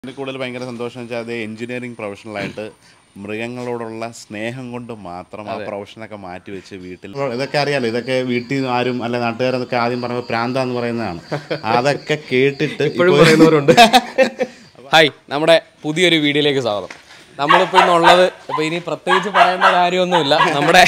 ഇതിൽ കൂടുതൽ ഭയങ്കര സന്തോഷം എന്ന് വെച്ചാൽ അത് എഞ്ചിനീയറിംഗ് പ്രൊഫഷണലായിട്ട് മൃഗങ്ങളോടുള്ള സ്നേഹം കൊണ്ട് മാത്രം ആ പ്രൊഫഷനൊക്കെ മാറ്റി വെച്ച് വീട്ടിൽ ഇതൊക്കെ അറിയാലോ ഇതൊക്കെ വീട്ടിൽ നിന്ന് ആരും അല്ല നാട്ടുകാരൊക്കെ ആദ്യം പറയുമ്പോൾ പ്രാന്ത എന്ന് പറയുന്നതാണ് അതൊക്കെ കേട്ടിട്ട് ഇപ്പോഴും പറയുന്നവരുണ്ട് ഹായ് നമ്മുടെ പുതിയൊരു വീഡിയോയിലേക്ക് സ്വാഗതം നമ്മളിപ്പോൾ ഇന്നുള്ളത് ഇപ്പോൾ ഇനി പ്രത്യേകിച്ച് പറയേണ്ട കാര്യമൊന്നുമില്ല നമ്മുടെ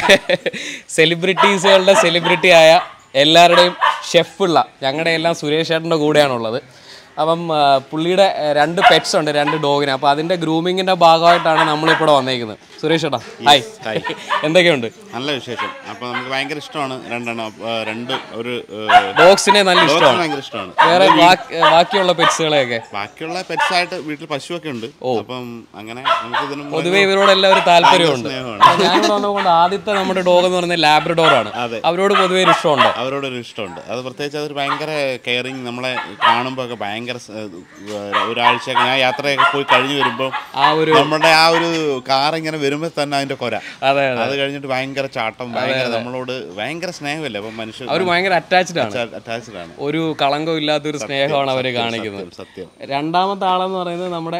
സെലിബ്രിറ്റീസുകളുടെ സെലിബ്രിറ്റി ആയ എല്ലാവരുടെയും ഷെഫുള്ള ഞങ്ങളുടെ എല്ലാം സുരേഷ് ചേട്ടൻ്റെ കൂടെയാണുള്ളത് അപ്പം ആ, പുള്ളിയുടെ ആ, രണ്ട് പെറ്റ്സ് ഉണ്ട് രണ്ട് ഡോഗിന് അപ്പോൾ അതിൻ്റെ ഗ്രൂമിങ്ങിൻ്റെ ഭാഗമായിട്ടാണ് നമ്മളിപ്പോൾ ഇവിടെ വന്നേക്കുന്നത് സുരേഷ് ചേട്ടാ ഹായ് എന്തൊക്കെയുണ്ട് നല്ല വിശേഷം അപ്പോൾ നമുക്ക് ഭയങ്കര ഇഷ്ടമാണ് രണ്ടെണ്ണം ആ, രണ്ട് ഒരു ഡോഗ്സിനെ നല്ല ഡോഗ്സിനെ ഇഷ്ടമാണ് ഭയങ്കര ഇഷ്ടമാണ് വേറെ ബാക്കി- ബാക്കിയുള്ള പെറ്റ്സുകളെയൊക്കെ ബാക്കിയുള്ള pets ആയിട്ട് വീട്ടിൽ പശുവൊക്കെ ഉണ്ട് അപ്പം അങ്ങനെ നമുക്ക് ഇതിനും പൊതുവെ ഇവരോടെല്ലാം ഒരു താല്പര്യമുണ്ട് സ്നേഹമാണ് അപ്പൊ ഞാനിവിടെ വന്നതുകൊണ്ട് ആദ്യത്തെ നമ്മുടെ ഡോഗ് എന്ന് പറയുന്നത് ലാബ്രഡോർ ആണ് അതെ. അവരോട് പൊതുവെ ഒരു ഇഷ്ടമുണ്ട് അവരോടൊരു ഇഷ്ടമുണ്ട് അത് പ്രത്യേകിച്ച് അതൊരു ഭയങ്കര കെയറിങ് നമ്മളെ കാണുമ്പോൾ ഒക്കെ ഭയങ്കര സ്- ഏഹ് ഒരാഴ്ചയൊക്കെ ഞാൻ യാത്രയൊക്കെ പോയി കഴിഞ്ഞ് വരുമ്പോൾ ആ ഒരു നമ്മുടെ ആ ഒരു കാർ ഇങ്ങനെ വരുമ്പോൾ തന്നെ അതിന്റെ കൊര അതെ അതെ അത് കഴിഞ്ഞിട്ട് ഭയങ്കര ചാട്ടം ഭയങ്കര നമ്മളോട് ഭയങ്കര സ്നേഹമല്ലേ അപ്പം മനുഷ്യർ അവർ ഭയങ്കര അറ്റാച്ച്ഡ് ആണ് അറ്റാച്ച്ഡ് ആണ് ഒരു കളങ്കം ഇല്ലാത്തൊരു സ്നേഹമാണ് അവര് കാണിക്കുന്നത് സത്യം രണ്ടാമത്തെ ആളെന്ന് പറയുന്നത് നമ്മുടെ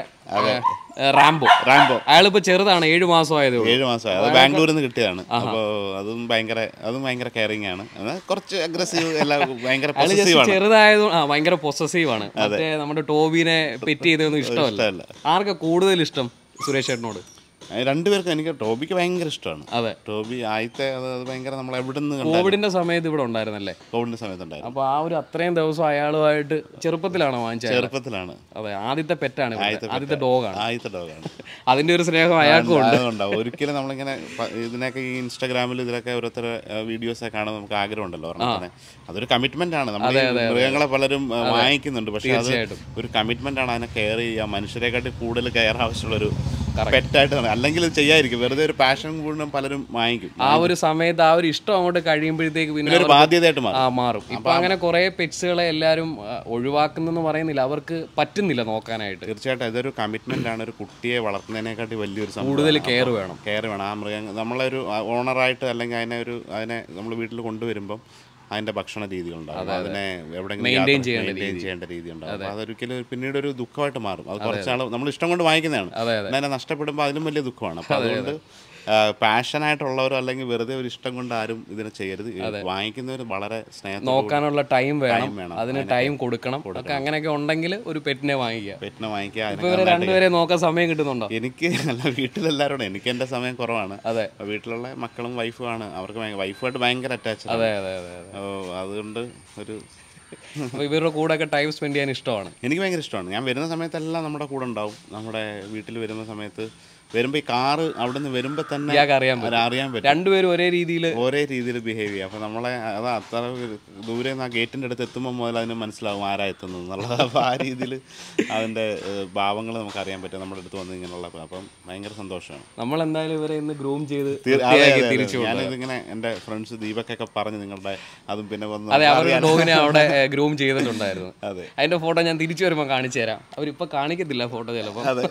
ഏ, റാംബോ റാംബോ അയാളിപ്പോ ചെറുതാണ് ഏഴു മാസമായതേ ഉള്ളൂ ഏഴ് മാസമായി അത് ബാംഗ്ലൂരിൽ നിന്ന് കിട്ടിയതാണ് അപ്പോൾ അതും ഭയങ്കര അതും ഭയങ്കര കെയറിങ് ആണ് എന്നാൽ കുറച്ച് അഗ്രസീവ് എല്ലാം ഭയങ്കര അയാള് പോസിറ്റീവ് ജസ്റ്റ് ആണ് ചെറുതായത് ആ ഭയങ്കര പൊസസീവ് ആണ് മറ്റേ നമ്മുടെ ടോബിനെ പെറ്റ് ചെയ്തൊന്നും ഇഷ്ടമല്ല ഇഷ്ടമല്ല ആർക്കാ കൂടുതൽ ഇഷ്ടം സുരേഷ് ചേട്ടനോട് അത് രണ്ടുപേർക്കും എനിക്ക് ടോബിക്ക് ഭയങ്കര ഇഷ്ടമാണ് അതെ ടോബി ആദ്യത്തെ അത് അത് ഭയങ്കര നമ്മൾ എവിടെ നിന്ന് കണ്ടാലും കോവിഡിന്റെ സമയത്ത് ഇവിടെ ഉണ്ടായിരുന്നല്ലേ കോവിഡിന്റെ സമയത്തുണ്ടായിരുന്നു അപ്പൊ ആ ഒരു അത്രയും ദിവസം അയാളുമായിട്ട് ചെറുപ്പത്തിലാണോ വാങ്ങിച്ചത് ചെറുപ്പത്തിലാണ് അതെ ആദ്യത്തെ പെറ്റാണ് ഇവിടുത്തെ. ആദ്യത്തെ ഡോഗാണ് ആദ്യത്തെ ഡോഗാണ് അതിന്റെ ഒരു സ്നേഹം അയാൾക്കും ഉണ്ട് അതുകൊണ്ടാവും ഒരിക്കലും നമ്മളിങ്ങനെ പ- ഇതിനൊക്കെ ഈ ഇൻസ്റ്റാഗ്രാമിൽ ഇതിലൊക്കെ ഓരോരുത്തർ വീഡിയോസ് ഒക്കെ കാണാൻ നമുക്ക് ആഗ്രഹമുണ്ടല്ലോ ഒരെണ്ണത്തിനെ അതൊരു കമ്മിറ്റ്മെന്റ് ആണ് നമ്മൾ ഈ മൃഗങ്ങളെ പലരും ആ, വാങ്ങിക്കുന്നുണ്ട് പക്ഷെ അത് ഒരു കമ്മിറ്റ്മെന്റ് ആണ് അതിനെ കെയർ ചെയ്യുക മനുഷ്യരെക്കാട്ടി കൂടുതൽ കെയർ ആവശ്യമുള്ള ഒരു പെറ്റായിട്ട് അല്ലെങ്കിൽ ഇത് ചെയ്യാതിരിക്കും വെറുതെ ഒരു പാഷൻ കൂടും പലരും വാങ്ങിക്കും ആ ഒരു സമയത്ത് ആ ഒരു ഇഷ്ടം അങ്ങോട്ട് കഴിയുമ്പോഴത്തേക്ക് പിന്നെ ഒരു ബാധ്യതയായിട്ട് മാറും ആ മാറും ഇപ്പൊ അങ്ങനെ കുറെ പെറ്റ്സുകളെ എല്ലാരും ആ, ഒഴിവാക്കുന്നെന്ന് പറയുന്നില്ല അവർക്ക് പറ്റുന്നില്ല നോക്കാനായിട്ട് തീർച്ചയായിട്ടും ഇതൊരു കമ്മിറ്റ്മെന്റ് ആണ് ഒരു കുട്ടിയെ വളർത്തുന്നതിനെക്കാട്ടി വലിയൊരു സംഭവം കൂടുതൽ കെയർ വേണം കെയർ വേണം ആ മൃഗങ്ങൾ നമ്മളൊരു ഓണറായിട്ട് അല്ലെങ്കിൽ അതിനെ ഒരു അതിനെ നമ്മൾ വീട്ടിൽ കൊണ്ടുവരുമ്പം അതിന്റെ ഭക്ഷണ രീതികളുണ്ടാവും അതിനെ എവിടെയെങ്കിലും Maintain യാത്ര- ചെയ്യേണ്ട maintain ചെയ്യേണ്ട രീതി ഉണ്ടാവും അപ്പോൾ അതൊരിക്കലും ഒരു പിന്നീട് ഒരു ദുഃഖമായിട്ട് മാറും അത് കുറച്ചാൾ നമ്മൾ ഇഷ്ടം കൊണ്ട് വാങ്ങിക്കുന്നതാണ് അതെ, അതിനെ നഷ്ടപ്പെടുമ്പോൾ അതിലും വലിയ ദുഃഖമാണ് അപ്പോൾ അതുകൊണ്ട് പാഷനായിട്ടുള്ളവരോ അല്ലെങ്കിൽ വെറുതെ ഒരു ഇഷ്ടം കൊണ്ട് ആരും ഇതിനെ ചെയ്യരുത് വാങ്ങിക്കുന്നവർ വളരെ സ്നേഹത്തോടെ നോക്കാനുള്ള ടൈം വേണം വേണം. അതിന് ടൈം കൊടുക്കണം ഒക്കെ അങ്ങനെയൊക്കെ ഉണ്ടെങ്കിൽ ഒരു പെറ്റിനെ വാങ്ങിക്കുക പെറ്റിനെ വാങ്ങിക്കുക ഇപ്പൊ അതിനെ ഇവരെ രണ്ടുപേരെ നോക്കാൻ സമയം കിട്ടുന്നുണ്ടോ എനിക്ക് അല്ല വീട്ടിലെല്ലാവരോടും എനിക്ക് എൻ്റെ സമയം കുറവാണ് അതെ. അപ്പോൾ വീട്ടിലുള്ള മക്കളും വൈഫുമാണ് അവർക്ക് ഭയങ്കര വൈഫുമായിട്ട് ഭയങ്കര അറ്റാച്ച് അതെ അതെ അതെ അതെ ഓ അതുകൊണ്ട് ഒരു അപ്പൊ ഇവരുടെ കൂടെ ഒക്കെ ടൈം സ്പെൻഡ് ചെയ്യാൻ ഇഷ്ടമാണ് എനിക്ക് ഭയങ്കര ഇഷ്ടമാണ് ഞാൻ വരുന്ന സമയത്തെല്ലാം നമ്മുടെ കൂടെ ഉണ്ടാവും നമ്മുടെ വീട്ടിൽ വരുന്ന സമയത്ത് വരുമ്പോൾ ഈ കാറ് അവിടെ നിന്ന് വരുമ്പോൾ തന്നെ ഇയാൾക്ക് അറിയാൻ പറ്റും അറിയാൻ പറ്റും രണ്ടുപേരും ഒരേ രീതിയിൽ ഒരേ രീതിയിൽ ബിഹേവ് ചെയ്യുക അപ്പോൾ നമ്മളെ അത് അത്ര ദൂരെ നിന്ന് ആ ഗേറ്റിൻ്റെ അടുത്ത് എത്തുമ്പോൾ മുതൽ അതിന് മനസ്സിലാവും ആരാ എത്തുന്നത് എന്നുള്ളത് അപ്പോൾ ആ രീതിയിൽ അതിൻ്റെ ഭാവങ്ങൾ നമുക്ക് അറിയാൻ പറ്റും നമ്മുടെ അടുത്ത് വന്ന് ഇങ്ങനെയുള്ള അപ്പം ഭയങ്കര സന്തോഷമാണ് നമ്മൾ എന്തായാലും ഇവരെ ഇന്ന് ഗ്രൂം ചെയ്ത് തീർ- അതെ, വൃത്തിയാക്കി അതെ, അതെ. തിരിച്ചു കൊണ്ടുവരാം. ഞാനിതിങ്ങനെ എൻ്റെ ഫ്രണ്ട്സ് ദീപക്കൊക്കെ പറഞ്ഞു നിങ്ങളുടെ അതും പിന്നെ വന്ന് അതെ അവരുടെ ഡോഗിനെ അവിടെ ഗ്രൂം ചെയ്തിട്ടുണ്ടായിരുന്നു അതെ. അതിന്റെ ഫോട്ടോ ഞാൻ തിരിച്ചു വരുമ്പോൾ കാണിച്ചു തരാം അവരിപ്പോ കാണിക്കത്തില്ല ഫോട്ടോ ചിലപ്പോൾ അതെ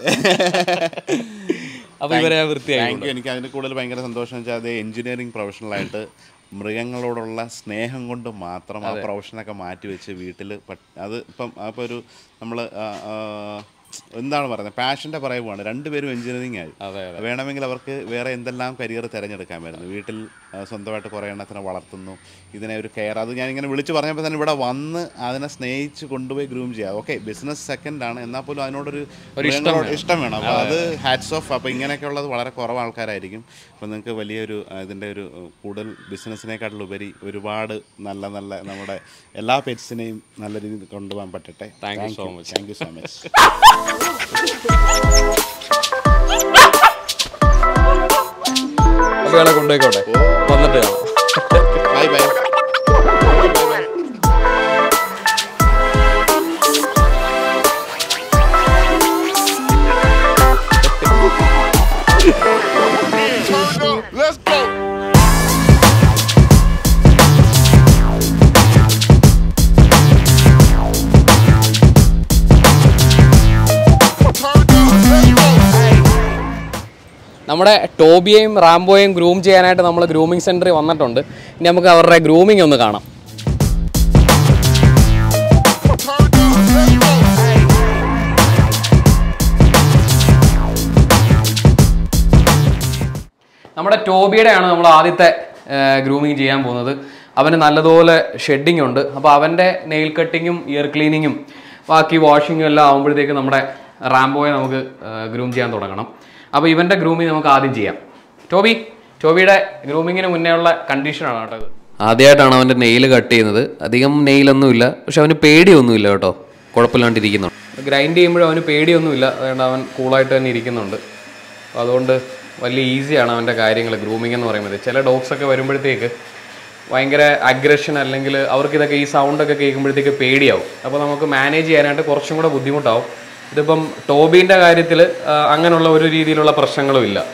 അപ്പൊ ഇവരെ വൃത്തിയായി താങ്ക് യു എനിക്ക് അതിന് കൂടുതൽ ഭയങ്കര സന്തോഷം എന്ന് വെച്ചാൽ അത് എഞ്ചിനീയറിംഗ് പ്രൊഫഷണലായിട്ട് മൃഗങ്ങളോടുള്ള സ്നേഹം കൊണ്ട് മാത്രം ആ പ്രൊഫഷനൊക്കെ മാറ്റി വെച്ച് വീട്ടിൽ അത് ഇപ്പം അപ്പോൾ ഒരു നമ്മൾ എന്താണ് പറയുന്നത് പാഷൻ്റെ പറയുവാണ് രണ്ടുപേരും എഞ്ചിനീയറിംഗ് ആയി അതെ വേണമെങ്കിൽ അവർക്ക് വേറെ എന്തെല്ലാം കരിയർ തിരഞ്ഞെടുക്കാമായിരുന്നു വീട്ടിൽ ആ, സ്വന്തമായിട്ട് കുറേ എണ്ണത്തിനെ വളർത്തുന്നു ഇതിനെ ഒരു കെയർ അത് ഞാൻ ഇങ്ങനെ വിളിച്ച് പറഞ്ഞപ്പോൾ തന്നെ ഇവിടെ വന്ന് അതിനെ സ്നേഹിച്ച് കൊണ്ടുപോയി ഗ്രൂം ചെയ്യാം ഓക്കെ ബിസിനസ് സെക്കൻഡ് ആണ് എന്നാൽ പോലും അതിനോടൊരു മൃഗങ്ങളോട് ഇഷ്ടം വേണം അപ്പോൾ അത് ഹാറ്റ്സ് ഓഫ് അപ്പോൾ ഇങ്ങനെയൊക്കെ ഉള്ളത് വളരെ കുറവ് ആൾക്കാരായിരിക്കും അപ്പോൾ നിങ്ങൾക്ക് വലിയൊരു ആ, ഇതിൻ്റെ ഒരു ആ, കൂടുതൽ ബിസിനസ്സിനെക്കാട്ടിലുപരി ഒരുപാട് നല്ല നല്ല നമ്മുടെ എല്ലാ പെറ്റ്സിനെയും നല്ല രീതിയിൽ കൊണ്ടുപോകാൻ പറ്റട്ടെ Thank you so much. Thank you so much അപ്പൊ ഇയാളെ കൊണ്ടുപോയിക്കോട്ടെ വന്നിട്ട് കാണാം ബൈ ബൈ Let's go. നമ്മുടെ ടോബിയെയും റാംബോയെയും ഗ്രൂം ചെയ്യാനായിട്ട് നമ്മൾ ഗ്രൂമിംഗ് സെന്ററിൽ വന്നിട്ടുണ്ട് ഇനി നമുക്ക് അവരുടെ ഗ്രൂമിംഗ് ഒന്ന് കാണാം നമ്മുടെ ടോബിയുടെയാണ് നമ്മൾ ആദ്യത്തെ ഗ്രൂമിങ് ചെയ്യാൻ പോകുന്നത് അവന് നല്ലതുപോലെ ഷെഡിങ് ഉണ്ട് അപ്പോൾ അവൻ്റെ നെയിൽ കട്ടിങ്ങും ഇയർ ക്ലീനിങ്ങും ബാക്കി വാഷിങ്ങും എല്ലാം ആകുമ്പോഴത്തേക്ക് നമ്മുടെ റാംബോയെ നമുക്ക് ഗ്രൂം ചെയ്യാൻ തുടങ്ങണം അപ്പോൾ ഇവൻ്റെ ഗ്രൂമിങ് നമുക്ക് ആദ്യം ചെയ്യാം ടോബി ടോബിയുടെ ഗ്രൂമിങ്ങിന് മുന്നേ ഉള്ള കണ്ടീഷനാണ് കേട്ടോ ഇത് ആദ്യമായിട്ടാണ് അവൻ്റെ നെയിൽ കട്ട് ചെയ്യുന്നത് അധികം നെയിലൊന്നുമില്ല പക്ഷെ അവന് പേടിയൊന്നുമില്ല കേട്ടോ കുഴപ്പമില്ലാണ്ടിരിക്കുന്നു ഗ്രൈൻഡ് ചെയ്യുമ്പോഴും അവന് പേടിയൊന്നുമില്ല അതുകൊണ്ട് അവൻ കൂളായിട്ട് തന്നെ ഇരിക്കുന്നുണ്ട് അപ്പോൾ അതുകൊണ്ട് വലിയ ഈസിയാണ് അവൻ്റെ കാര്യങ്ങൾ ഗ്രൂമിംഗ് എന്ന് പറയുന്നത് ചില ഡോഗ്സ് ഒക്കെ വരുമ്പോഴത്തേക്ക് ഭയങ്കര അഗ്രഷൻ അല്ലെങ്കിൽ അവർക്ക് ഇതൊക്കെ ഈ സൗണ്ടൊക്കെ കേൾക്കുമ്പോഴത്തേക്ക് പേടിയാവും അപ്പോൾ നമുക്ക് മാനേജ് ചെയ്യാനായിട്ട് കുറച്ചും കൂടെ ബുദ്ധിമുട്ടാവും ഇതിപ്പം ടോബീൻ്റെ കാര്യത്തിൽ അങ്ങനെയുള്ള ഒരു രീതിയിലുള്ള പ്രശ്നങ്ങളും ഇല്ല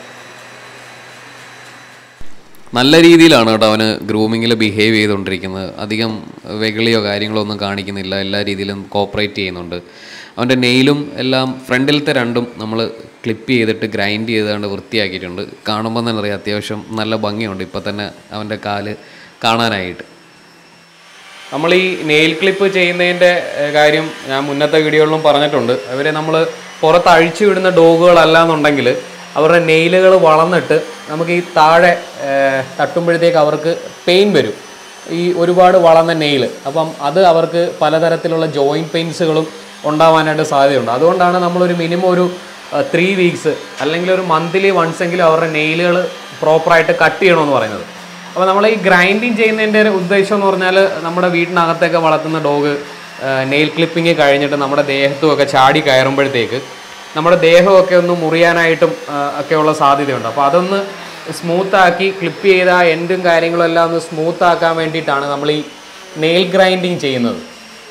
നല്ല രീതിയിലാണ് കേട്ടോ അവന് ഗ്രൂമിങ്ങിൽ ബിഹേവ് ചെയ്തുകൊണ്ടിരിക്കുന്നത് അധികം വെകളിയോ കാര്യങ്ങളോ ഒന്നും കാണിക്കുന്നില്ല എല്ലാ രീതിയിലും കോപ്പറേറ്റ് ചെയ്യുന്നുണ്ട് അവൻ്റെ നെയിലും എല്ലാം ഫ്രണ്ടിലത്തെ രണ്ടും നമ്മൾ ക്ലിപ്പ് ചെയ്തിട്ട് ഗ്രൈൻഡ് ചെയ്തുകൊണ്ട് വൃത്തിയാക്കിയിട്ടുണ്ട് കാണുമ്പോൾ തന്നെ അറിയാം അത്യാവശ്യം നല്ല ഭംഗിയുണ്ട് ഇപ്പോൾ തന്നെ അവൻ്റെ കാല് കാണാനായിട്ട് നമ്മൾ ഈ നെയിൽ ക്ലിപ്പ് ചെയ്യുന്നതിൻ്റെ ഏഹ്, കാര്യം ഞാൻ മുന്നത്തെ വീഡിയോകളിലും പറഞ്ഞിട്ടുണ്ട് അവരെ നമ്മൾ പുറത്ത് അഴിച്ചു വിടുന്ന ഡോഗുകളല്ല എന്നുണ്ടെങ്കിൽ അവരുടെ നെയിലുകൾ വളർന്നിട്ട് നമുക്ക് ഈ താഴെ ഏഹ്, തട്ടുമ്പോഴത്തേക്ക് അവർക്ക് പെയിൻ വരും ഈ ഒരുപാട് വളർന്ന നെയിൽ അപ്പം അത് അവർക്ക് പലതരത്തിലുള്ള ജോയിൻറ്റ് പെയിൻസുകളും ഉണ്ടാവാനായിട്ട് സാധ്യതയുണ്ട് അതുകൊണ്ടാണ് നമ്മളൊരു മിനിമം ഒരു ത്രീ വീക്സ് അല്ലെങ്കിൽ ഒരു മന്ത്ലി വൺസ് എങ്കിലും അവരുടെ നെയിലുകൾ പ്രോപ്പറായിട്ട് കട്ട് ചെയ്യണമെന്ന് പറയുന്നത് അപ്പോൾ നമ്മൾ ഈ ഗ്രൈൻഡിങ് ചെയ്യുന്നതിൻ്റെ ഒരു ഉദ്ദേശം എന്ന് പറഞ്ഞാൽ നമ്മുടെ വീട്ടിനകത്തൊക്കെ വളർത്തുന്ന ഡോഗ് നെയിൽ ക്ലിപ്പിംഗ് കഴിഞ്ഞിട്ട് നമ്മുടെ ദേഹത്തുമൊക്കെ ചാടി കയറുമ്പോഴത്തേക്ക് നമ്മുടെ ദേഹമൊക്കെ ഒന്ന് മുറിയാനായിട്ടും ആ, ഒക്കെയുള്ള സാധ്യതയുണ്ട് അപ്പോൾ അതൊന്ന് സ്മൂത്ത് ആക്കി ക്ലിപ്പ് ചെയ്ത ആ എൻഡും കാര്യങ്ങളും എല്ലാം ഒന്ന് സ്മൂത്ത് ആക്കാൻ വേണ്ടിയിട്ടാണ് നമ്മൾ ഈ നെയിൽ ഗ്രൈൻഡിങ് ചെയ്യുന്നത്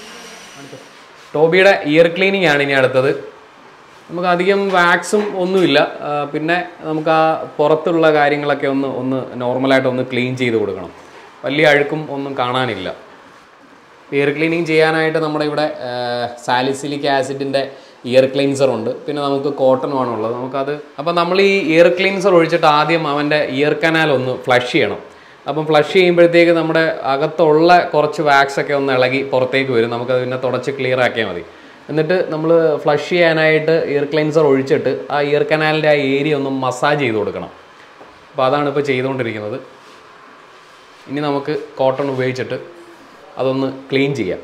ടോബിയുടെ ഇയർ ക്ലീനിങ് ആണ് ഇനി അടുത്തത് നമുക്ക് അധികം വാക്സും ഒന്നുമില്ല ആ, പിന്നെ നമുക്ക് ആ പുറത്തുള്ള കാര്യങ്ങളൊക്കെ ഒന്ന് ഒന്ന് നോർമലായിട്ട് ഒന്ന് ക്ലീൻ ചെയ്ത് കൊടുക്കണം വലിയ അഴുക്കും ഒന്നും കാണാനില്ല ഇയർ ക്ലീനിങ് ചെയ്യാനായിട്ട് നമ്മുടെ ഇവിടെ സാലിസിലിക് ആസിഡിൻ്റെ ഇയർ ക്ലീൻസർ ഉണ്ട് പിന്നെ നമുക്ക് കോട്ടണുമാണ് ഉള്ളത് നമുക്കത് അപ്പം നമ്മൾ ഈ ഇയർ ക്ലീൻസർ ഒഴിച്ചിട്ട് ആദ്യം അവൻ്റെ ഇയർ കനാൽ ഒന്ന് ഫ്ലഷ് ചെയ്യണം അപ്പം ഫ്ലഷ് ചെയ്യുമ്പോഴത്തേക്ക് നമ്മുടെ അകത്തുള്ള കുറച്ച് വാക്സ് ഒക്കെ ഒന്ന് ഇളകി പുറത്തേക്ക് വരും നമുക്കത് പിന്നെ തുടച്ച് ക്ലിയർ ആക്കിയാൽ മതി എന്നിട്ട് നമ്മൾ ഫ്ലഷ് ചെയ്യാനായിട്ട് ഇയർ ക്ലീൻസർ ഒഴിച്ചിട്ട് ആ ഇയർ കനാലിൻ്റെ ആ ഏരിയ ഒന്ന് മസാജ് ചെയ്ത് കൊടുക്കണം അപ്പോൾ അതാണ് ഇപ്പോൾ ചെയ്തുകൊണ്ടിരിക്കുന്നത് ഇനി നമുക്ക് കോട്ടൺ ഉപയോഗിച്ചിട്ട് അതൊന്ന് ക്ലീൻ ചെയ്യാം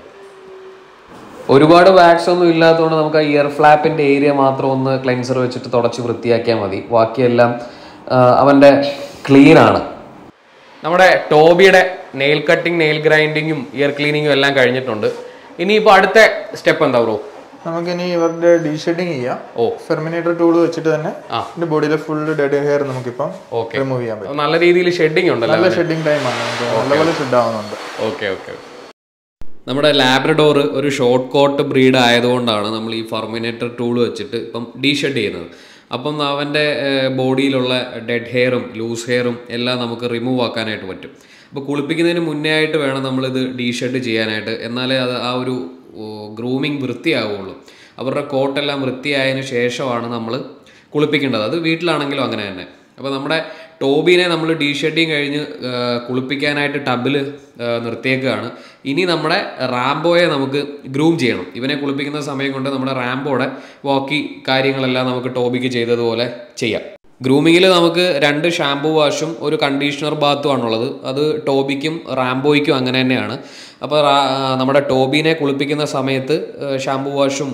ഒരുപാട് വാക്സ് ഒന്നും ഇല്ലാത്തതുകൊണ്ട് നമുക്ക് ആ ഇയർ ഫ്ലാപ്പിൻ്റെ ഏരിയ മാത്രം ഒന്ന് ക്ലെൻസർ വെച്ചിട്ട് തുടച്ച് വൃത്തിയാക്കിയാൽ മതി ബാക്കിയെല്ലാം ആ, അവൻ്റെ ക്ലീൻ ആണ് നമ്മുടെ ടോബിയുടെ നെയിൽ കട്ടിങ് നെയിൽ ഗ്രൈൻഡിങ്ങും ഇയർ ക്ലീനിങ്ങും എല്ലാം കഴിഞ്ഞിട്ടുണ്ട് ഇനിയിപ്പോൾ അടുത്ത സ്റ്റെപ്പ് എന്താ ബ്രോ നമുക്കിനി ഇവരുടെ ഡീഷെഡിങ് ചെയ്യാം ഓ. ഫെർമിനേറ്റർ ടൂൾ വെച്ചിട്ട് തന്നെ ആ. ഇതിന്റെ ബോഡിയിലെ ഫുൾ ഡെഡ് ഹെയർ നമുക്കിപ്പം ഓക്കെ റിമൂവ് ചെയ്യാൻ പറ്റും നല്ല രീതിയിൽ ഷെഡിങ് ഉണ്ടല്ലോ നല്ല ഷെഡിങ് ടൈം ആണ് നമുക്ക് നല്ലപോലെ ഷെഡ് ആവുന്നുണ്ട് ഓക്കെ ഓക്കെ നമ്മുടെ ലാബ്രഡോർ ഒരു ഷോർട്ട് കോട്ട് ബ്രീഡ് ആയതുകൊണ്ടാണ് നമ്മൾ ഈ ഫർമിനേറ്റർ ടൂൾ വെച്ചിട്ട് ഇപ്പം ഡീഷെഡ് ചെയ്യുന്നത് അപ്പം അവൻ്റെ ബോഡിയിലുള്ള ഡെഡ് ഹെയറും ലൂസ് ഹെയറും എല്ലാം നമുക്ക് റിമൂവ് ആക്കാനായിട്ട് പറ്റും അപ്പോൾ കുളിപ്പിക്കുന്നതിന് മുന്നേ ആയിട്ട് വേണം നമ്മളിത് ഡീഷെഡ് ചെയ്യാനായിട്ട് എന്നാലേ അത് ആ ഒരു ഗ്രൂമിങ് വൃത്തിയാവുള്ളൂ അവരുടെ കോട്ടെല്ലാം വൃത്തിയായതിനു ശേഷമാണ് നമ്മൾ കുളിപ്പിക്കേണ്ടത് അത് വീട്ടിലാണെങ്കിലും അങ്ങനെ തന്നെ അപ്പോൾ നമ്മുടെ ടോബിനെ നമ്മൾ ഡീ ഷെഡിങ് കഴിഞ്ഞ് ആ, കുളിപ്പിക്കാനായിട്ട് ടബിൽ നിർത്തിയേക്കുകയാണ് ഇനി നമ്മുടെ റാംബോയെ നമുക്ക് ഗ്രൂം ചെയ്യണം ഇവനെ കുളിപ്പിക്കുന്ന സമയം കൊണ്ട് നമ്മുടെ റാംബോയുടെ വാക്കി കാര്യങ്ങളെല്ലാം നമുക്ക് ടോബിക്ക് ചെയ്തതുപോലെ ചെയ്യാം ഗ്രൂമിങ്ങിൽ നമുക്ക് രണ്ട് ഷാംപൂ വാഷും ഒരു കണ്ടീഷണർ ബാത്തും ആണുള്ളത് അത് ടോബിക്കും റാംബോയ്ക്കും അങ്ങനെ തന്നെയാണ് അപ്പോൾ നമ്മുടെ ടോബിനെ കുളിപ്പിക്കുന്ന സമയത്ത് ഷാംപൂ വാഷും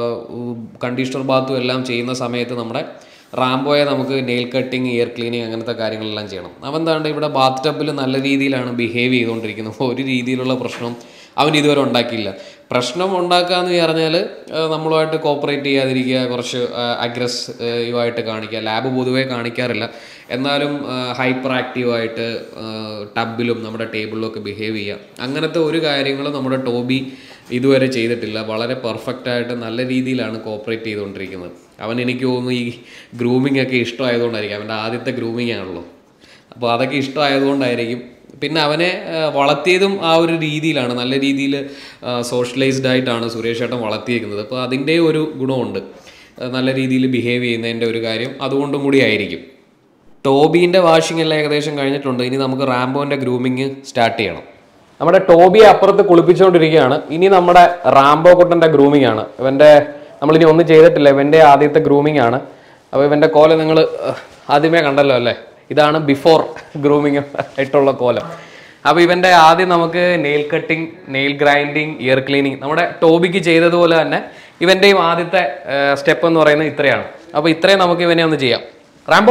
കണ്ടീഷണർ ബാത്തും എല്ലാം ചെയ്യുന്ന സമയത്ത് നമ്മുടെ റാംബോയെ നമുക്ക് നെയിൽ കട്ടിങ് ഇയർ ക്ലീനിങ് അങ്ങനത്തെ കാര്യങ്ങളെല്ലാം ചെയ്യണം അവൻ താണ്ട് ഇവിടെ ബാത്ത് ടബിൽ നല്ല രീതിയിലാണ് ബിഹേവ് ചെയ്തുകൊണ്ടിരിക്കുന്നത് ഒരു രീതിയിലുള്ള പ്രശ്നം അവൻ ഇതുവരെ ഉണ്ടാക്കിയില്ല പ്രശ്നം ഉണ്ടാക്കുക എന്ന് പറഞ്ഞാൽ നമ്മളുമായിട്ട് കോപ്പറേറ്റ് ചെയ്യാതിരിക്കുക കുറച്ച് അഗ്രസീവായിട്ട് കാണിക്കുക ലാബ് പൊതുവേ കാണിക്കാറില്ല എന്നാലും ഹൈപ്പർ ആക്റ്റീവായിട്ട് ടബിലും നമ്മുടെ ടേബിളിലും ഒക്കെ ബിഹേവ് ചെയ്യുക അങ്ങനത്തെ ഒരു കാര്യങ്ങളും നമ്മുടെ ടോബി ഇതുവരെ ചെയ്തിട്ടില്ല വളരെ പെർഫെക്റ്റ് ആയിട്ട് നല്ല രീതിയിലാണ് കോപ്പറേറ്റ് ചെയ്തുകൊണ്ടിരിക്കുന്നത് അവൻ എനിക്ക് തോന്നുന്നു ഈ ഗ്രൂമിംഗ് ഒക്കെ ഇഷ്ടമായതുകൊണ്ടായിരിക്കും അവൻ്റെ ആദ്യത്തെ ഗ്രൂമിംഗ് ആണല്ലോ അപ്പോൾ അതൊക്കെ ഇഷ്ടമായതുകൊണ്ടായിരിക്കും പിന്നെ അവനെ ആ, വളർത്തിയതും ആ ഒരു രീതിയിലാണ് നല്ല രീതിയിൽ സോഷ്യലൈസ്ഡ് ആയിട്ടാണ് സുരേഷ് ഏട്ടൻ വളർത്തിയേക്കുന്നത് അപ്പോൾ അതിൻ്റെ ഒരു ഗുണമുണ്ട് ആ, നല്ല രീതിയിൽ ബിഹേവ് ചെയ്യുന്നതിൻ്റെ ഒരു കാര്യം അതുകൊണ്ടും കൂടി ആയിരിക്കും ടോബീൻ്റെ വാഷിംഗ് എല്ലാം ഏകദേശം കഴിഞ്ഞിട്ടുണ്ട് ഇനി നമുക്ക് റാംബോൻ്റെ ഗ്രൂമിങ് സ്റ്റാർട്ട് ചെയ്യണം നമ്മുടെ ടോബിയെ അപ്പുറത്ത് കുളിപ്പിച്ചുകൊണ്ടിരിക്കുകയാണ് ഇനി നമ്മുടെ റാംബോ കുട്ടൻ്റെ ഗ്രൂമിംഗ് ആണ് ഇവൻ്റെ നമ്മളിനി ഒന്നും ചെയ്തിട്ടില്ല ഇവൻ്റെ ആദ്യത്തെ ഗ്രൂമിംഗ് ആണ് അപ്പോൾ ഇവൻ്റെ കോല നിങ്ങൾ ആദ്യമേ കണ്ടല്ലോ അല്ലേ ഇതാണ് ബിഫോർ ഗ്രൂമിങ് ആയിട്ടുള്ള കോലം അപ്പോൾ ഇവൻ്റെ ആദ്യം നമുക്ക് nail cutting nail grinding ear cleaning നമ്മുടെ ടോബിക്ക് ചെയ്തതുപോലെ തന്നെ ഇവൻ്റെയും ആദ്യത്തെ സ്റ്റെപ്പ് എന്ന് പറയുന്നത് ഇത്രയാണ് അപ്പോൾ ഇത്രയും നമുക്ക് ഇവനെ ഒന്ന് ചെയ്യാം റാംബോ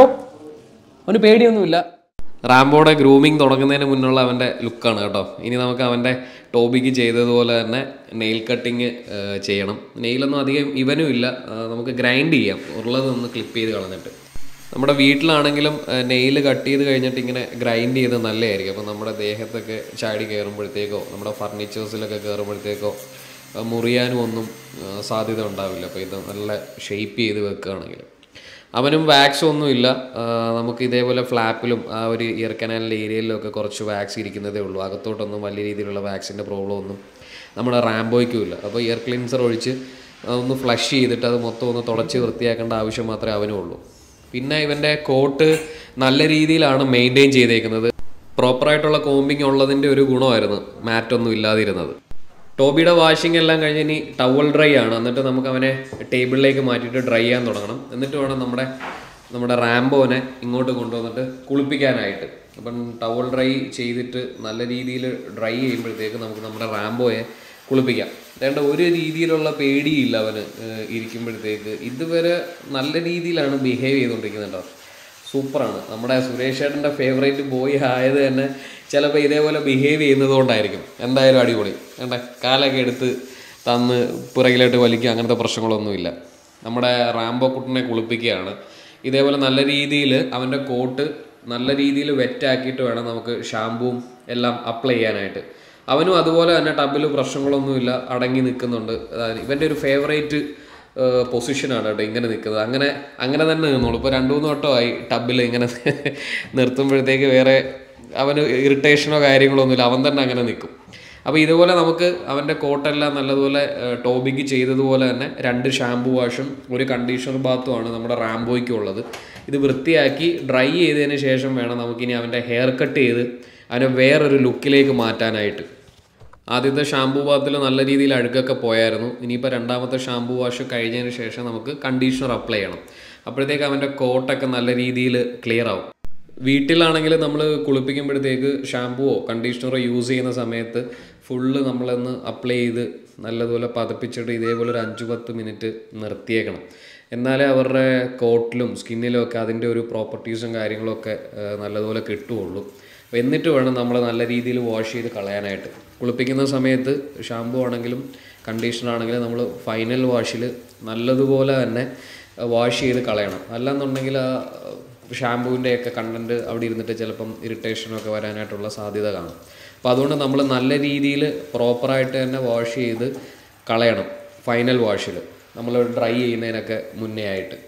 അവന് പേടിയൊന്നുമില്ല റാംബോയുടെ ഗ്രൂമിങ് തുടങ്ങുന്നതിന് മുന്നുള്ള അവൻ്റെ ലുക്കാണ് കേട്ടോ ഇനി നമുക്ക് അവൻ്റെ ടോബിക്ക് ചെയ്തതുപോലെ തന്നെ നെയിൽ കട്ടിങ് ചെയ്യണം നെയിലൊന്നും അധികം ഇവനും ഇല്ല ആ, നമുക്ക് ഗ്രൈൻഡ് ചെയ്യാം ഉള്ളത് ഒന്ന് ക്ലിപ്പ് ചെയ്ത് കളഞ്ഞിട്ട് നമ്മുടെ വീട്ടിലാണെങ്കിലും നെയിൽ കട്ട് ചെയ്ത് കഴിഞ്ഞിട്ട് ഇങ്ങനെ ഗ്രൈൻഡ് ചെയ്ത് നല്ലതായിരിക്കും അപ്പോൾ നമ്മുടെ ദേഹത്തൊക്കെ ചാടി കയറുമ്പോഴത്തേക്കോ നമ്മുടെ ഫർണിച്ചേഴ്സിലൊക്കെ കയറുമ്പോഴത്തേക്കോ ആ, മുറിയാനും ഒന്നും ആ, സാധ്യത ഉണ്ടാവില്ല അപ്പോൾ ഇത് നല്ല ഷേപ്പ് ചെയ്ത് വെക്കുകയാണെങ്കിൽ അവനും വാക്സ് ഒന്നുമില്ല ആ, നമുക്ക് ഇതേപോലെ ഫ്ലാപ്പിലും ആ ഒരു ഇയർ കനാലിൻ്റെ ഏരിയയിലും ഒക്കെ കുറച്ച് വാക്സ് ഇരിക്കുന്നതേ ഉള്ളൂ അകത്തോട്ടൊന്നും വലിയ രീതിയിലുള്ള വാക്സിൻ്റെ പ്രോബ്ലം ഒന്നും നമ്മുടെ റാംബോയ്ക്കും ഇല്ല അപ്പോൾ ഇയർ ക്ലീൻസർ ഒഴിച്ച് ഒന്ന് ഫ്ലഷ് ചെയ്തിട്ട് അത് മൊത്തം ഒന്ന് തുടച്ച് വൃത്തിയാക്കേണ്ട ആവശ്യം മാത്രമേ അവനും ഉള്ളൂ പിന്നെ ഇവൻ്റെ കോട്ട് നല്ല രീതിയിലാണ് മെയിൻറ്റെയിൻ ചെയ്തേക്കുന്നത് പ്രോപ്പറായിട്ടുള്ള കോമ്പിങ് ഉള്ളതിൻ്റെ ഒരു ഗുണമായിരുന്നു മാറ്റൊന്നും ഇല്ലാതിരുന്നത് ടോബിയുടെ വാഷിംഗ് എല്ലാം കഴിഞ്ഞ് ഇനി ടവൽ ഡ്രൈ ആണ് എന്നിട്ട് നമുക്ക് അവനെ ടേബിളിലേക്ക് മാറ്റിയിട്ട് ഡ്രൈ ചെയ്യാൻ തുടങ്ങണം എന്നിട്ട് വേണം നമ്മുടെ നമ്മുടെ റാംബോനെ ഇങ്ങോട്ട് കൊണ്ടുവന്നിട്ട് കുളിപ്പിക്കാനായിട്ട് അപ്പം ടവൽ ഡ്രൈ ചെയ്തിട്ട് നല്ല രീതിയിൽ ഡ്രൈ ചെയ്യുമ്പോഴത്തേക്ക് നമുക്ക് നമ്മുടെ റാംബോയെ കുളിപ്പിക്കാം വേണ്ട ഒരു രീതിയിലുള്ള പേടിയില്ല അവന് ഏഹ്, ഇരിക്കുമ്പോഴത്തേക്ക് ഇതുവരെ നല്ല രീതിയിലാണ് ബിഹേവ് ചെയ്തുകൊണ്ടിരിക്കുന്നത് കേട്ടോ സൂപ്പറാണ് നമ്മുടെ സുരേഷ് ചേട്ടൻ്റെ ഫേവറേറ്റ് ബോയ് ആയത് തന്നെ ചിലപ്പോൾ ഇതേപോലെ ബിഹേവ് ചെയ്യുന്നത് കൊണ്ടായിരിക്കും എന്തായാലും അടിപൊളി വേണ്ട കാലൊക്കെ എടുത്ത് തന്ന് പുറകിലോട്ട് വലിക്കുക അങ്ങനത്തെ പ്രശ്നങ്ങളൊന്നുമില്ല നമ്മുടെ റാംബോ കുട്ടനെ കുളിപ്പിക്കുകയാണ് ഇതേപോലെ നല്ല രീതിയിൽ അവൻ്റെ കോട്ട് നല്ല രീതിയിൽ വെറ്റാക്കിയിട്ട് വേണം നമുക്ക് ഷാമ്പുവും എല്ലാം അപ്ലൈ ചെയ്യാനായിട്ട് അവനും അതുപോലെ തന്നെ ടബിൽ പ്രശ്നങ്ങളൊന്നുമില്ല അടങ്ങി നിൽക്കുന്നുണ്ട് അതായത് ഇവൻ്റെ ഒരു ഫേവറേറ്റ് പൊസിഷനാണ് കേട്ടോ ഇങ്ങനെ നിൽക്കുന്നത് അങ്ങനെ അങ്ങനെ തന്നെ നിന്നോളൂ ഇപ്പോൾ രണ്ട് മൂന്ന് വട്ടമായി ടബിൽ ഇങ്ങനെ നിർത്തുമ്പോഴത്തേക്ക് വേറെ അവന് ഇറിറ്റേഷനോ കാര്യങ്ങളോ ഒന്നുമില്ല അവൻ തന്നെ അങ്ങനെ നിൽക്കും അപ്പോൾ ഇതുപോലെ നമുക്ക് അവൻ്റെ കോട്ടെല്ലാം നല്ലതുപോലെ ഏഹ്, ടോബിക്ക് ചെയ്തതുപോലെ തന്നെ രണ്ട് ഷാംപൂ വാഷും ഒരു കണ്ടീഷണർ ബാത്തുമാണ് നമ്മുടെ റാംബോയ്ക്ക് ഉള്ളത് ഇത് വൃത്തിയാക്കി ഡ്രൈ ചെയ്തതിന് ശേഷം വേണം നമുക്കിനി അവൻ്റെ ഹെയർ കട്ട് ചെയ്ത് അവനെ വേറൊരു ലുക്കിലേക്ക് മാറ്റാനായിട്ട് ആദ്യത്തെ ഷാംപൂ ബാത്തിൽ നല്ല രീതിയിൽ അഴുക്കൊക്കെ പോയായിരുന്നു ഇനിയിപ്പോൾ രണ്ടാമത്തെ ഷാംപൂ വാഷ് കഴിഞ്ഞതിന് ശേഷം നമുക്ക് കണ്ടീഷണർ അപ്ലൈ ചെയ്യണം അപ്പോഴത്തേക്ക് അവൻ്റെ കോട്ടൊക്കെ നല്ല രീതിയിൽ ക്ലിയർ ആവും വീട്ടിലാണെങ്കിൽ നമ്മൾ കുളിപ്പിക്കുമ്പോഴത്തേക്ക് ഷാമ്പുവോ കണ്ടീഷണറോ യൂസ് ചെയ്യുന്ന സമയത്ത് ഫുള്ള് നമ്മളൊന്ന് അപ്ലൈ ചെയ്ത് നല്ലതുപോലെ പതപ്പിച്ചിട്ട് ഇതേപോലെ ഒരു അഞ്ച് പത്ത് മിനിറ്റ് നിർത്തിയേക്കണം എന്നാലേ അവരുടെ കോട്ടിലും സ്കിന്നിലും ഒക്കെ അതിൻ്റെ ഒരു പ്രോപ്പർട്ടീസും കാര്യങ്ങളൊക്കെ ആ, നല്ലതുപോലെ കിട്ടുകയുള്ളൂ അപ്പോൾ എന്നിട്ട് വേണം നമ്മൾ നല്ല രീതിയിൽ വാഷ് ചെയ്ത് കളയാനായിട്ട് കുളിപ്പിക്കുന്ന സമയത്ത് ഷാമ്പു ആണെങ്കിലും കണ്ടീഷണർ ആണെങ്കിലും നമ്മൾ ഫൈനൽ വാഷിൽ നല്ലതുപോലെ തന്നെ വാഷ് ചെയ്ത് കളയണം അല്ലാന്നുണ്ടെങ്കിൽ ആ ഷാമ്പുവിൻ്റെ ഒക്കെ കണ്ടൻറ്റ് അവിടെ ഇരുന്നിട്ട് ചിലപ്പം ഇറിറ്റേഷനൊക്കെ വരാനായിട്ടുള്ള സാധ്യത കാണും അപ്പോൾ അതുകൊണ്ട് നമ്മൾ നല്ല രീതിയിൽ പ്രോപ്പറായിട്ട് തന്നെ വാഷ് ചെയ്ത് കളയണം ഫൈനൽ വാഷിൽ നമ്മൾ ഡ്രൈ ചെയ്യുന്നതിനൊക്കെ മുന്നേ ആയിട്ട്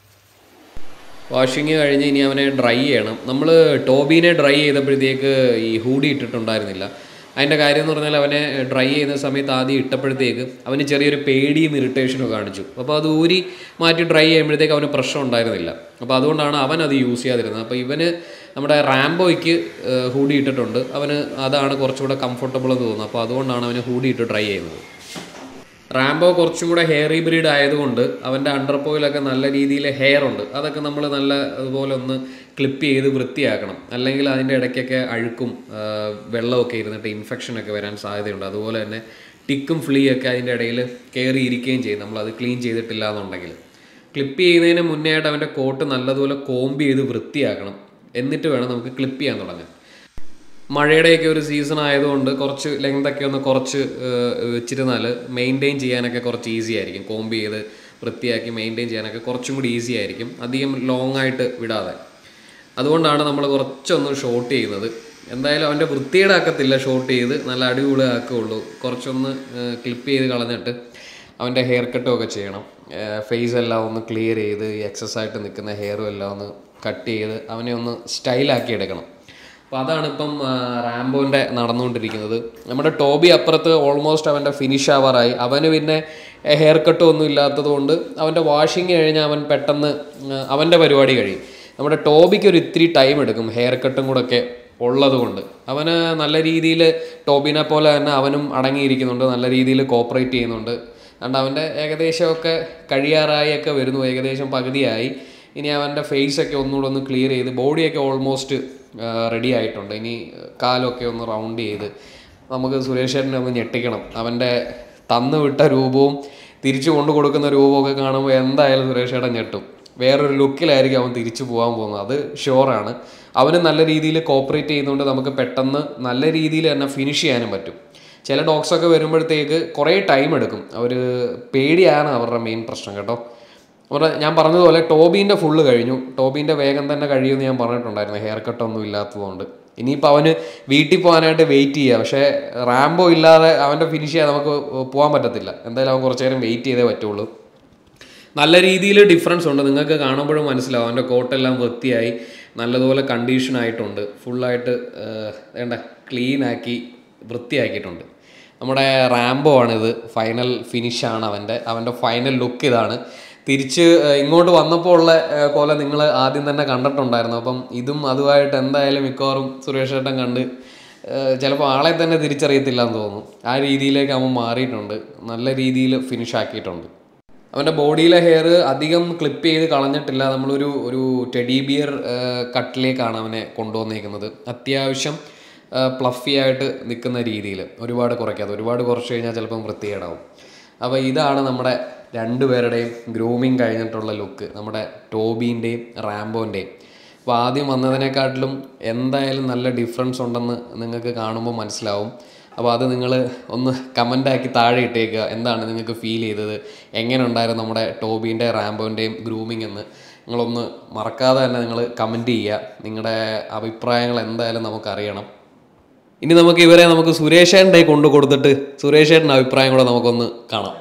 വാഷിങ് കഴിഞ്ഞ് ഇനി അവനെ ഡ്രൈ ചെയ്യണം നമ്മൾ ടോബീനെ ഡ്രൈ ചെയ്തപ്പോഴത്തേക്ക് ഈ ഹൂഡി ഇട്ടിട്ടുണ്ടായിരുന്നില്ല അതിൻ്റെ കാര്യം എന്ന് പറഞ്ഞാൽ അവനെ ഡ്രൈ ചെയ്യുന്ന സമയത്ത് ആദ്യം ഇട്ടപ്പോഴത്തേക്ക് അവന് ചെറിയൊരു പേടിയും ഇറിറ്റേഷനും കാണിച്ചു അപ്പോൾ അത് ഊരി മാറ്റി ഡ്രൈ ചെയ്യുമ്പോഴത്തേക്ക് അവന് പ്രശ്നം ഉണ്ടായിരുന്നില്ല അപ്പോൾ അതുകൊണ്ടാണ് അവൻ അത് യൂസ് ചെയ്യാതിരുന്നത് അപ്പോൾ ഇവന് നമ്മുടെ റാംബോയ്ക്ക് ഹൂഡി ഇട്ടിട്ടുണ്ട് അവന് അതാണ് കുറച്ചുകൂടെ കംഫർട്ടബിൾ എന്ന് തോന്നുന്നത് അപ്പോൾ അതുകൊണ്ടാണ് അവന് ഹൂഡി ഇട്ട് ഡ്രൈ ചെയ്യുന്നത് റാംബോ കുറച്ചും കൂടെ ഹെയറി ബ്രീഡ് ആയതുകൊണ്ട് അവൻ്റെ അണ്ടർപോയിലൊക്കെ നല്ല രീതിയിൽ ഹെയർ ഉണ്ട് അതൊക്കെ നമ്മൾ നല്ല അതുപോലെ ഒന്ന് ക്ലിപ്പ് ചെയ്ത് വൃത്തിയാക്കണം അല്ലെങ്കിൽ അതിൻ്റെ ഇടയ്ക്കൊക്കെ അഴുക്കും ആ, വെള്ളമൊക്കെ ഇരുന്നിട്ട് ഇൻഫെക്ഷനൊക്കെ വരാൻ സാധ്യതയുണ്ട് അതുപോലെ തന്നെ ടിക്കും ഫ്ലീ ഒക്കെ അതിൻ്റെ ഇടയിൽ കയറി ഇരിക്കുകയും ചെയ്യും നമ്മളത് ക്ലീൻ ചെയ്തിട്ടില്ല എന്നുണ്ടെങ്കിൽ ക്ലിപ്പ് ചെയ്യുന്നതിന് മുന്നേ ആയിട്ട് അവൻ്റെ കോട്ട് നല്ലതുപോലെ കോമ്പ് ചെയ്ത് വൃത്തിയാക്കണം എന്നിട്ട് വേണം നമുക്ക് ക്ലിപ്പ് ചെയ്യാൻ തുടങ്ങാൻ മഴയുടെയൊക്കെ ഒരു സീസൺ ആയതുകൊണ്ട് കുറച്ച് ലെങ്തൊക്കെ ഒന്ന് കുറച്ച് ഏഹ്, വെച്ചിരുന്നാൽ മെയിൻറ്റെയിൻ ചെയ്യാനൊക്കെ കുറച്ച് ഈസി ആയിരിക്കും കോമ്പ് ചെയ്ത് വൃത്തിയാക്കി മെയിൻറ്റെയിൻ ചെയ്യാനൊക്കെ കുറച്ചും കൂടി ഈസി ആയിരിക്കും അധികം ലോങ് ആയിട്ട് വിടാതെ അതുകൊണ്ടാണ് നമ്മൾ കുറച്ചൊന്ന് ഷോർട്ട് ചെയ്യുന്നത് എന്തായാലും അവൻ്റെ വൃത്തിയുടെ ആക്കത്തില്ല ഷോർട്ട് ചെയ്ത് നല്ല അടിപൊളി ആക്കുകയുള്ളൂ കുറച്ചൊന്ന് ക്ലിപ്പ് ചെയ്ത് കളഞ്ഞിട്ട് അവൻ്റെ ഹെയർ കട്ടും ഒക്കെ ചെയ്യണം ഫേസ് എല്ലാം ഒന്ന് ക്ലിയർ ചെയ്ത് ഈ എക്സസ് ആയിട്ട് നിൽക്കുന്ന ഹെയറും എല്ലാം ഒന്ന് കട്ട് ചെയ്ത് അവനെ ഒന്ന് സ്റ്റൈലാക്കി എടുക്കണം അപ്പോൾ അതാണ് ഇപ്പം റാംബോൻ്റെ നടന്നുകൊണ്ടിരിക്കുന്നത് നമ്മുടെ ടോബി അപ്പുറത്ത് ഓൾമോസ്റ്റ് അവൻ്റെ ഫിനിഷ് ആവാറായി അവന് പിന്നെ ഹെയർ കട്ടും ഒന്നും ഇല്ലാത്തത് കൊണ്ട് അവൻ്റെ വാഷിങ് കഴിഞ്ഞാൽ അവൻ പെട്ടെന്ന് ആ, അവൻ്റെ പരിപാടി കഴിയും നമ്മുടെ ടോബിക്ക് ഒരു ഇത്തിരി ടൈം എടുക്കും ഹെയർ കട്ടും കൂടെ ഒക്കെ ഉള്ളത് കൊണ്ട് അവന് നല്ല രീതിയിൽ ടോബിനെ പോലെ തന്നെ അവനും അടങ്ങിയിരിക്കുന്നുണ്ട് നല്ല രീതിയിൽ കോപ്പറേറ്റ് ചെയ്യുന്നുണ്ട് അതുകൊണ്ട് അവൻ്റെ ഏകദേശമൊക്കെ കഴിയാറായി ഒക്കെ വരുന്നു ഏകദേശം പകുതിയായി ഇനി അവൻ്റെ ഫേസൊക്കെ ഒന്നുകൂടെ ഒന്ന് ക്ലിയർ ചെയ്ത് ബോഡിയൊക്കെ ഓൾമോസ്റ്റ് റെഡി ആയിട്ടുണ്ട് ഇനി കാലൊക്കെ ഒന്ന് റൗണ്ട് ചെയ്ത് നമുക്ക് സുരേഷ് ചേട്ടനെ ഒന്ന് ഞെട്ടിക്കണം അവൻ്റെ തന്നു വിട്ട രൂപവും തിരിച്ചു കൊണ്ടു കൊടുക്കുന്ന രൂപമൊക്കെ കാണുമ്പോൾ എന്തായാലും സുരേഷ് ചേട്ടൻ ഞെട്ടും വേറൊരു ലുക്കിലായിരിക്കും അവൻ തിരിച്ചു പോകാൻ പോകുന്നത് അത് ഷുവറാണ് അവന് നല്ല രീതിയിൽ കോപ്പറേറ്റ് ചെയ്യുന്നതുകൊണ്ട് നമുക്ക് പെട്ടെന്ന് നല്ല രീതിയിൽ തന്നെ ഫിനിഷ് ചെയ്യാനും പറ്റും ചില ഡോഗ്സൊക്കെ വരുമ്പോഴത്തേക്ക് കുറേ ടൈം എടുക്കും അവർ പേടിയാണ് അവരുടെ മെയിൻ പ്രശ്നം കേട്ടോ അവരുടെ ഞാൻ പറഞ്ഞതുപോലെ ടോബീൻ്റെ ഫുള്ള് കഴിഞ്ഞു ടോബീൻ്റെ വേഗം തന്നെ കഴിയുമെന്ന് ഞാൻ പറഞ്ഞിട്ടുണ്ടായിരുന്നു ഹെയർ കട്ടൊന്നും ഇല്ലാത്തതുകൊണ്ട് ഇനിയിപ്പോൾ അവന് വീട്ടിൽ പോകാനായിട്ട് വെയിറ്റ് ചെയ്യുക പക്ഷേ റാംബോ ഇല്ലാതെ അവൻ്റെ ഫിനിഷ് ചെയ്യാൻ നമുക്ക് പോകാൻ പറ്റത്തില്ല എന്തായാലും അവൻ കുറച്ച് നേരം വെയിറ്റ് ചെയ്തേ പറ്റുള്ളൂ നല്ല രീതിയിൽ ഡിഫറൻസ് ഉണ്ട് നിങ്ങൾക്ക് കാണുമ്പോഴും മനസ്സിലാവും അവൻ്റെ കോട്ടെല്ലാം വൃത്തിയായി നല്ലതുപോലെ കണ്ടീഷൻ ആയിട്ടുണ്ട് ഫുള്ളായിട്ട് വേണ്ട ക്ലീൻ ആക്കി വൃത്തിയാക്കിയിട്ടുണ്ട് നമ്മുടെ റാംബോ ആണിത് ഫൈനൽ ഫിനിഷാണ് അവൻ്റെ അവൻ്റെ ഫൈനൽ ലുക്ക് ഇതാണ് തിരിച്ച് ഏഹ്, ഇങ്ങോട്ട് വന്നപ്പോൾ ഉള്ള ഏഹ്, കോല നിങ്ങൾ ആദ്യം തന്നെ കണ്ടിട്ടുണ്ടായിരുന്നു അപ്പം ഇതും അതുമായിട്ട് എന്തായാലും മിക്കവാറും സുരേഷ് ഏട്ടൻ കണ്ട് ചിലപ്പോൾ ആളെ തന്നെ തിരിച്ചറിയത്തില്ല എന്ന് തോന്നുന്നു ആ രീതിയിലേക്ക് അവൻ മാറിയിട്ടുണ്ട് നല്ല രീതിയിൽ ഫിനിഷ് ആക്കിയിട്ടുണ്ട് അവൻ്റെ ബോഡിയിലെ ഹെയർ അധികം ക്ലിപ്പ് ചെയ്ത് കളഞ്ഞിട്ടില്ല നമ്മളൊരു ഒരു ടെഡി ബിയർ കട്ടിലേക്കാണ് അവനെ കൊണ്ടുവന്നേക്കുന്നത് അത്യാവശ്യം പ്ലഫി ആയിട്ട് നിൽക്കുന്ന രീതിയിൽ ഒരുപാട് കുറയ്ക്കാതെ ഒരുപാട് കുറച്ച് കഴിഞ്ഞാൽ ചിലപ്പം വൃത്തികേടാവും അപ്പോൾ ഇതാണ് നമ്മുടെ രണ്ടുപേരുടെയും ഗ്രൂമിങ് കഴിഞ്ഞിട്ടുള്ള ലുക്ക് നമ്മുടെ ടോബീൻ്റെയും റാംബോൻ്റെയും അപ്പോൾ ആദ്യം വന്നതിനെക്കാട്ടിലും എന്തായാലും നല്ല ഡിഫറൻസ് ഉണ്ടെന്ന് നിങ്ങൾക്ക് കാണുമ്പോൾ മനസ്സിലാവും അപ്പോൾ അത് നിങ്ങൾ ഒന്ന് കമൻ്റാക്കി താഴെ ഇട്ടേക്കുക എന്താണ് നിങ്ങൾക്ക് ഫീൽ ചെയ്തത് എങ്ങനെ ഉണ്ടായിരുന്നു നമ്മുടെ ടോബീൻ്റെ റാംബോൻ്റെയും ഗ്രൂമിംഗ് എന്ന് നിങ്ങളൊന്ന് മറക്കാതെ തന്നെ നിങ്ങൾ കമൻറ്റ് ചെയ്യുക നിങ്ങളുടെ അഭിപ്രായങ്ങൾ എന്തായാലും നമുക്കറിയണം ഇനി നമുക്ക് ഇവരെ നമുക്ക് സുരേഷേട്ടൻ്റെ കൊണ്ടു കൊടുത്തിട്ട് സുരേഷേട്ടൻ്റെ അഭിപ്രായം കൂടെ നമുക്കൊന്ന് കാണാം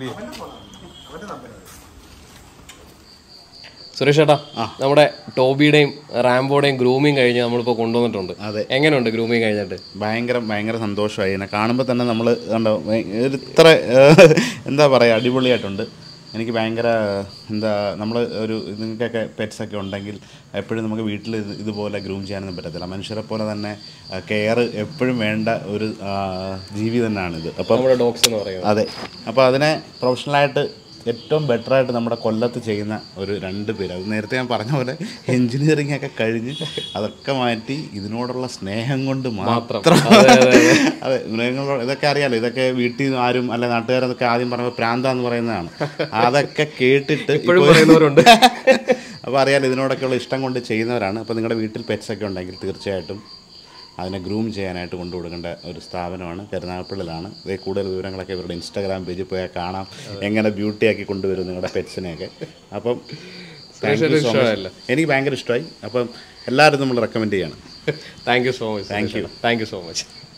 സുരേഷ് ചേട്ടാ നമ്മുടെ ടോബിയുടെയും റാംബോയുടെയും ഗ്രൂമിങ് കഴിഞ്ഞ് നമ്മളിപ്പോൾ കൊണ്ടുവന്നിട്ടുണ്ട് അതെ. എങ്ങനെയുണ്ട് ഗ്രൂമിങ് കഴിഞ്ഞിട്ട് ഭയങ്കര ഭയങ്കര സന്തോഷമായി എന്നെ കാണുമ്പോൾ തന്നെ നമ്മൾ കണ്ടോ ഭയ- ഒരു ഇത്ര ഏഹ്, എന്താ പറയുക അടിപൊളിയായിട്ടുണ്ട് എനിക്ക് ഭയങ്കര എന്താ നമ്മൾ ഒരു നിങ്ങൾക്കൊക്കെ പെറ്റ്സൊക്കെ ഉണ്ടെങ്കിൽ എപ്പോഴും നമുക്ക് വീട്ടിൽ ഇത് ഇതുപോലെ ഗ്രൂം ചെയ്യാനൊന്നും പറ്റത്തില്ല മനുഷ്യരെ പോലെ തന്നെ കെയർ എപ്പോഴും വേണ്ട ഒരു ആ, ജീവി തന്നെയാണിത് അപ്പം നമ്മുടെ ഡോഗ്സ് എന്ന് പറയുന്നത് അതെ അപ്പോൾ അതിനെ പ്രൊഫഷണലായിട്ട് ഏറ്റവും ബെറ്ററായിട്ട് നമ്മുടെ കൊല്ലത്ത് ചെയ്യുന്ന ഒരു രണ്ട് പേര് അത് നേരത്തെ ഞാൻ പറഞ്ഞ പോലെ എൻജിനീയറിംഗ് ഒക്കെ കഴിഞ്ഞ് അതൊക്കെ മാറ്റി ഇതിനോടുള്ള സ്നേഹം കൊണ്ട് മാത്രം അതെ മൃഗങ്ങളോട് ഇതൊക്കെ അറിയാലോ ഇതൊക്കെ വീട്ടിൽ നിന്ന് ആരും അല്ല നാട്ടുകാരതൊക്കെ ആദ്യം പറഞ്ഞ പ്രാന്താന്ന് പറയുന്നതാണ് അതൊക്കെ കേട്ടിട്ട് ഇപ്പോഴും ഇപ്പോൾ- പറയുന്നവരുണ്ട്. അപ്പോൾ അറിയാലോ ഇതിനോടൊക്കെയുള്ള ഇഷ്ടം കൊണ്ട് ചെയ്യുന്നവരാണ് അപ്പോൾ നിങ്ങളുടെ വീട്ടിൽ പെറ്റ്സ് ഒക്കെ ഉണ്ടെങ്കിൽ തീർച്ചയായിട്ടും അതിനെ ഗ്രൂം ചെയ്യാനായിട്ട് കൊണ്ടു കൊടുക്കേണ്ട ഒരു സ്ഥാപനമാണ് കരുനാഗപ്പള്ളിലാണ് ഇതേ കൂടുതൽ വിവരങ്ങളൊക്കെ ഇവരുടെ ഇൻസ്റ്റാഗ്രാം പേജിൽ പോയാൽ കാണാം എങ്ങനെ ബ്യൂട്ടിയാക്കി കൊണ്ടുവരും നിങ്ങളുടെ പെറ്റ്സിനെയൊക്കെ അപ്പം thank you so much. എനിക്ക് ഭയങ്കര ഇഷ്ടമായി അപ്പം എല്ലാവരും നമ്മൾ റെക്കമെൻഡ് ചെയ്യണം thank you so much Thank you. Thank you so much